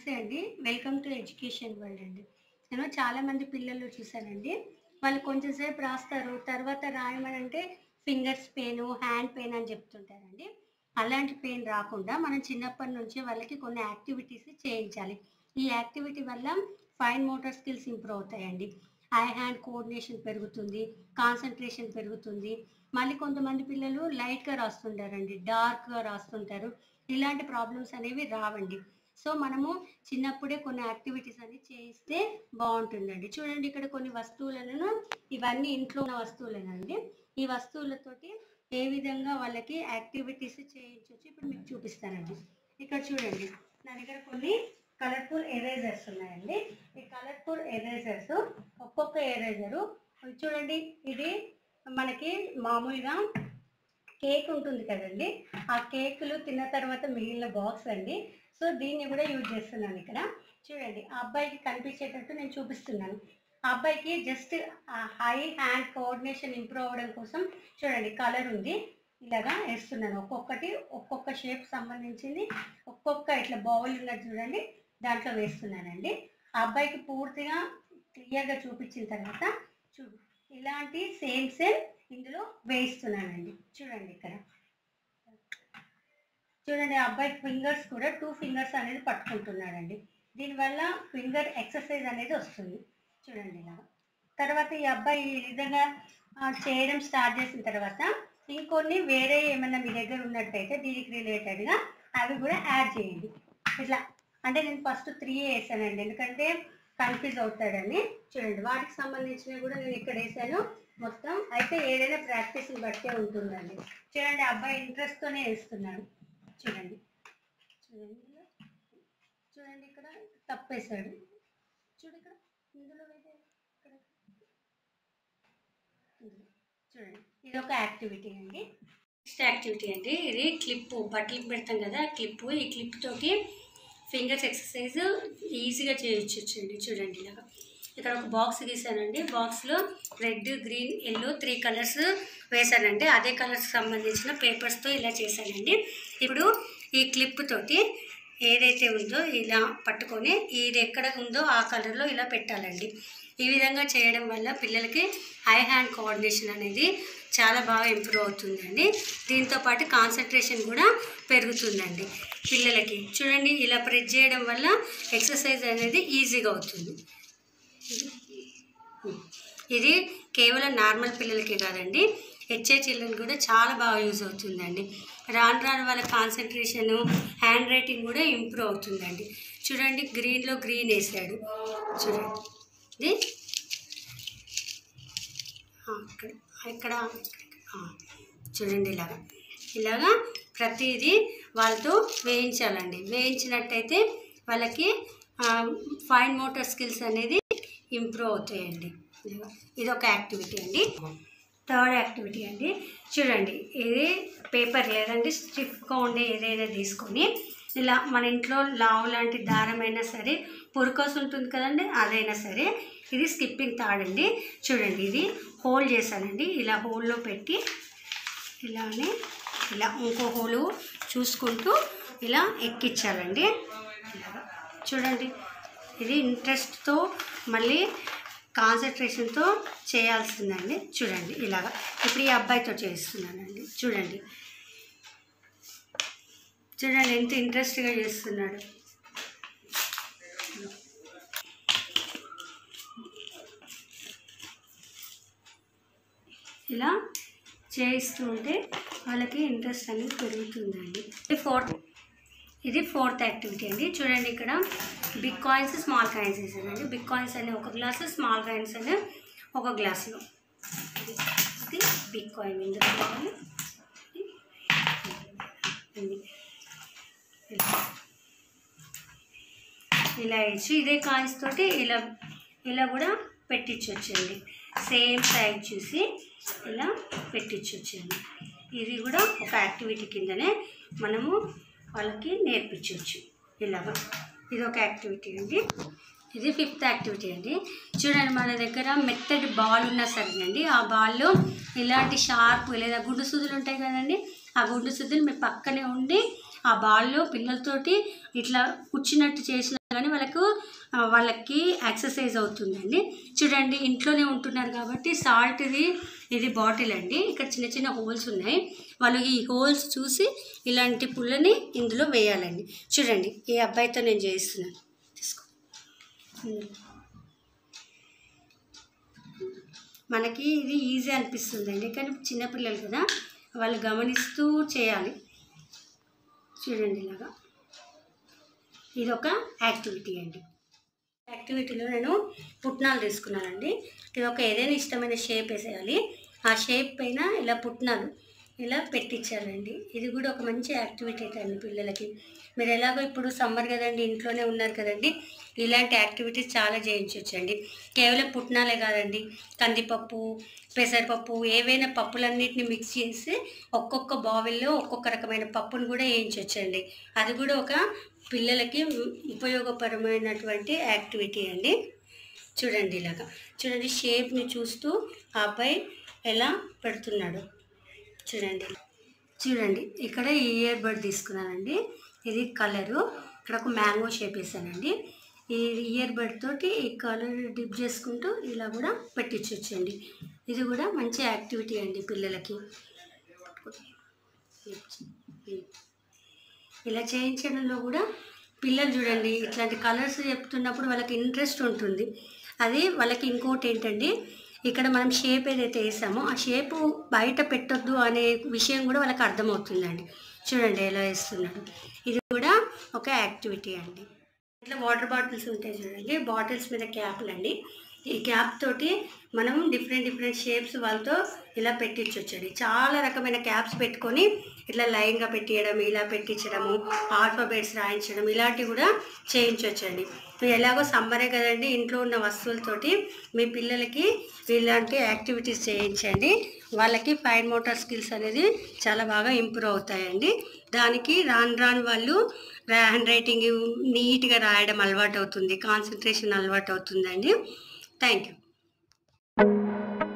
నమస్తే అండి welcome to education world అండి నేను చాలామంది పిల్లలు చూశానండి వాళ్ళు కొంచెం సేపు రాస్తారు తర్వాత రాయమని అంటే ఫింగర్స్ పెయిన్ హ్యాండ్ పెయిన్ అని చెప్తుంటారండి అలాంటి పెయిన్ రాకుండా మనం చిన్నప్పటి నుంచే వాళ్ళకి కొన్ని యాక్టివిటీస్ చేయించాలి ఈ యాక్టివిటీ వల్ల ఫైన్ మోటార్ స్కిల్స్ ఇంప్రూవ్ అవుతాయండి ఐ హ్యాండ్ కోఆర్డినేషన్ పెరుగుతుంది కాన్సన్ట్రేషన్ పెరుగుతుంది మళ్ళీ కొంతమంది పిల్లలు లైట్గా రాస్తుంటారండి డార్క్గా రాస్తుంటారు ఇలాంటి ప్రాబ్లమ్స్ అనేవి రావండి సో మనము చిన్నప్పుడే కొన్ని యాక్టివిటీస్ అన్ని చేయిస్తే బాగుంటుందండి చూడండి ఇక్కడ కొన్ని వస్తువులను ఇవన్నీ ఇంట్లో ఉన్న వస్తువులేనండి ఈ వస్తువులతోటి ఏ విధంగా వాళ్ళకి యాక్టివిటీస్ చేయించవచ్చు ఇప్పుడు మీకు చూపిస్తానండి ఇక్కడ చూడండి నా దగ్గర కొన్ని కలర్ఫుల్ ఎరేజర్స్ ఉన్నాయండి ఈ కలర్ఫుల్ ఎరేజర్స్ ఒక్కొక్క ఎరేజరు చూడండి ఇది మనకి మామూలుగా కేక్ ఉంటుంది కదండి ఆ కేకులు తిన్న తర్వాత మిగిలిన బాక్స్ అండి సో దీన్ని కూడా యూజ్ చేస్తున్నాను ఇక్కడ చూడండి ఆ అబ్బాయికి కనిపించేటట్టు నేను చూపిస్తున్నాను ఆ అబ్బాయికి just eye hand coordination improve అవ్వడం కోసం చూడండి కలర్ ఉంది ఇలాగా వేస్తున్నాను ఒక్కొక్కటి ఒక్కొక్క షేప్ సంబంధించింది ఒక్కొక్క ఇట్లా బౌల్ ఉన్నది చూడండి దాంట్లో వేస్తున్నానండి ఆ అబ్బాయికి పూర్తిగా క్లియర్గా చూపించిన తర్వాత చూడు ఇలాంటి సేమ్ సేమ్ ఇందులో వేయిస్తున్నానండి చూడండి ఇక్కడ చూడండి ఆ అబ్బాయి ఫింగర్స్ కూడా టూ ఫింగర్స్ అనేది పట్టుకుంటున్నాడండి దీనివల్ల ఫింగర్ ఎక్సర్సైజ్ అనేది వస్తుంది చూడండి ఇలా తర్వాత ఈ అబ్బాయి ఈ విధంగా ఆ, చేయడం స్టార్ట్ చేసిన తర్వాత ఇంకొన్ని వేరే ఏమైనా మీ దగ్గర ఉన్నట్టయితే దీనికి రిలేటెడ్గా అవి కూడా యాడ్ చేయండి ఇట్లా అంటే నేను ఫస్ట్ త్రీ వేసానండి ఎందుకంటే కన్ఫ్యూజ్ అవుతాడని చూడండి వాటికి సంబంధించినవి కూడా నేను ఇక్కడ వేసాను మొత్తం అయితే ఏదైనా ప్రాక్టీస్ని బట్టే ఉంటుందండి చూడండి అబ్బాయి ఇంట్రెస్ట్తోనే వేస్తున్నాడు చూడండి చూడండి చూడండి ఇక్కడ తప్పేశాడు చూడు ఇక్కడ ఇందులో వేసే ఇక్కడ ఇందులో. చూడండి ఇది ఒక యాక్టివిటీ అండి నెక్స్ట్ యాక్టివిటీ అండి ఇది క్లిప్ బట్టలకు పెడతాం కదా క్లిప్ ఈ క్లిప్ తోటి ఫింగర్స్ ఎక్సర్సైజ్ ఈజీగా చేయొచ్చండి చూడండి ఇలాగా ఇక్కడ ఒక బాక్స్ గీసానండి బాక్స్లో red green yellow three colours వేసానండి అదే కలర్స్ సంబంధించిన పేపర్స్తో ఇలా చేశానండి ఇప్పుడు ఈ క్లిప్ తోటి ఏదైతే ఉందో ఇలా పట్టుకొని ఇది ఎక్కడ ఉందో ఆ కలర్లో ఇలా పెట్టాలండి ఈ విధంగా చేయడం వల్ల పిల్లలకి ఐ హ్యాండ్ కోఆర్డినేషన్ అనేది చాలా బాగా ఇంప్రూవ్ అవుతుందండి దీంతో పాటు కాన్సన్ట్రేషన్ కూడా పెరుగుతుందండి పిల్లలకి చూడండి ఇలా ప్రెస్ చేయడం వల్ల ఎక్సర్సైజ్ అనేది ఈజీగా అవుతుంది ఇది కేవలం నార్మల్ పిల్లలకే కాదండి హెచ్ఐ చిల్డ్రన్ కూడా చాలా బాగా యూజ్ అవుతుందండి రాను రాను వాళ్ళ కాన్సన్ట్రేషన్ హ్యాండ్ రైటింగ్ కూడా ఇంప్రూవ్ అవుతుందండి చూడండి గ్రీన్లో గ్రీన్ వేసాడు చూడండి ఇది ఆ, ఇక్కడ ఇక్కడ ఆ, చూడండి ఇలాగా ఇలాగా ప్రతిదీ వాళ్ళతో వేయించాలండి వేయించినట్టయితే వాళ్ళకి ఫైన్ మోటార్ స్కిల్స్ అనేది ఇంప్రూవ్ అవుతాయండి ఇదిగో. ఇది ఒక యాక్టివిటీ అండి థర్డ్ యాక్టివిటీ అండి చూడండి ఇది పేపర్ లేదండి స్టిఫ్గా ఉండే ఏదైనా తీసుకొని ఇలా మన ఇంట్లో లావు లాంటి దారం అయినా సరే పురుకోస్ ఉంటుంది కదండి అదైనా సరే ఇది స్కిప్పింగ్ తాడండి చూడండి ఇది హోల్డ్ చేశానండి ఇలా హోల్లో పెట్టి ఇలానే ఇలా ఇంకో హోలు చూసుకుంటూ ఇలా ఎక్కించాలండి ఇలాగా చూడండి ఇది ఇంట్రెస్ట్తో మళ్ళీ కాన్సన్ట్రేషన్తో చేయాల్సిందండి చూడండి ఇలాగా ఇప్పుడు ఈ అబ్బాయితో చేస్తున్నానండి చూడండి చూడండి ఎంత ఇంట్రెస్ట్గా చేస్తున్నాడు ఇలా చేయిస్తూ ఉంటే వాళ్ళకి ఇంట్రెస్ట్ అనేది పెరుగుతుందండి ఇది ఫోర్త్ ఇది ఫోర్త్ యాక్టివిటీ అండి చూడండి ఇక్కడ బిగ్ కాయిన్స్ స్మాల్ కాయిన్స్ వేసానండి బిగ్ కాయిన్స్ అనే ఒక గ్లాసు స్మాల్ కాయిన్స్ అనే ఒక గ్లాసులో ఇది బిగ్ కాయిన్ ఇందులో వేయాలి. ఇది ఇలా. ఇలా వేసి ఇదే కాయిన్స్ తోటి ఇలా ఇలా కూడా పెట్టించవచ్చండి సేమ్ సైజ్ చూసి ఇలా పెట్టించవచ్చండి ఇది కూడా ఒక యాక్టివిటీ కిందనే మనము వాళ్ళకి నేర్పించవచ్చు ఇలాగా ఇది ఒక యాక్టివిటీ అండి ఇది ఫిఫ్త్ యాక్టివిటీ అండి చూడండి మన దగ్గర మెత్తటి బాల్ ఉన్నా సరేనండి ఆ బాల్లో ఇలాంటి షార్ప్ లేదా గుండు సూదులు ఉంటాయి కదండి ఆ గుండు సూదులు మీ పక్కనే ఉండి ఆ బాల్లో పిల్లలతోటి ఇట్లా కూర్చున్నట్టు చేసిన కానీ వాళ్ళకు ఆ, వాళ్ళకి ఎక్సర్సైజ్ అవుతుందండి చూడండి ఇంట్లోనే ఉంటున్నారు కాబట్టి సాల్ట్ది ఇది బాటిల్ అండి ఇక్కడ చిన్న చిన్న హోల్స్ ఉన్నాయి వాళ్ళు ఈ హోల్స్ చూసి ఇలాంటి పుల్లని ఇందులో వేయాలండి చూడండి ఈ అబ్బాయితో నేను చేయిస్తున్నాను తీసుకో ఉమ్. మనకి ఇది ఈజీ అనిపిస్తుంది అండి కానీ చిన్నపిల్లలు కదా వాళ్ళు గమనిస్తూ చేయాలి చూడండి ఇలాగా ఇది ఒక యాక్టివిటీ అండి యాక్టివిటీలో నేను పుట్నాలు తీసుకున్నానండి ఇది ఒక ఏదైనా ఇష్టమైన షేప్ వేసేయాలి ఆ షేప్ పైన ఇలా పుట్నాలు ఇలా పెట్టించాలండి ఇది కూడా ఒక మంచి యాక్టివిటీ అండి పిల్లలకి మీరు ఎలాగో ఇప్పుడు సమ్మర్ కదండి ఇంట్లోనే ఉన్నారు కదండి ఇలాంటి యాక్టివిటీస్ చాలా చేయించవచ్చండి కేవలం పుట్నాలే కాదండి కందిపప్పు పెసరపప్పు ఏవైనా పప్పులన్నిటిని మిక్స్ చేసి ఒక్కొక్క బావిల్లో ఒక్కొక్క రకమైన పప్పును కూడా వేయించవచ్చండి అది కూడా ఒక పిల్లలకి ఉపయోగపరమైనటువంటి యాక్టివిటీ అండి చూడండి ఇలాగా చూడండి షేప్ని చూస్తూ ఆ అబ్బాయి ఎలా పెడుతున్నాడు చూడండి చూడండి ఇక్కడ ఈ ఇయర్ బడ్ తీసుకున్నానండి ఇది కలరు ఇక్కడ ఒక మ్యాంగో షేప్ వేసానండి ఈ ఇయర్ బడ్ తోటి ఈ కలర్ డిప్ చేసుకుంటూ ఇలా కూడా పెట్టించవచ్చండి ఇది కూడా మంచి యాక్టివిటీ అండి పిల్లలకి ఇలా చేయించడంలో కూడా పిల్లలు చూడండి ఇట్లాంటి కలర్స్ చెప్తున్నప్పుడు వాళ్ళకి ఇంట్రెస్ట్ ఉంటుంది అది వాళ్ళకి ఇంకోటి ఏంటండి ఇక్కడ మనం షేప్ ఏదైతే వేసామో ఆ షేప్ బయట పెట్టొద్దు అనే విషయం కూడా వాళ్ళకి అర్థమవుతుందండి చూడండి ఎలా వేస్తున్నాడు ఇది కూడా ఒక యాక్టివిటీ అండి ఇట్లా వాటర్ బాటిల్స్ ఉంటాయి చూడండి బాటిల్స్ మీద క్యాప్లు అండి ఈ క్యాప్ తోటి మనం డిఫరెంట్ డిఫరెంట్ షేప్స్ వాళ్ళతో ఇలా పెట్టించవచ్చండి చాలా రకమైన క్యాప్స్ పెట్టుకొని ఇట్లా లైన్గా పెట్టియడం ఇలా పెట్టించడము ఆల్ఫాబెట్స్ రాయించడం ఇలాంటివి కూడా చేయించవచ్చండి మీరు ఎలాగో సమ్మరే కదండి ఇంట్లో ఉన్న వస్తువులతోటి మీ పిల్లలకి ఇలాంటి యాక్టివిటీస్ చేయించండి వాళ్ళకి ఫైన్ మోటార్ స్కిల్స్ అనేది చాలా బాగా ఇంప్రూవ్ అవుతాయండి దానికి రాను రాను వాళ్ళు హ్యాండ్ రైటింగ్ నీట్గా రాయడం అలవాటు అవుతుంది కాన్సన్ట్రేషన్ అలవాటు అవుతుందండి థ్యాంక్ యూ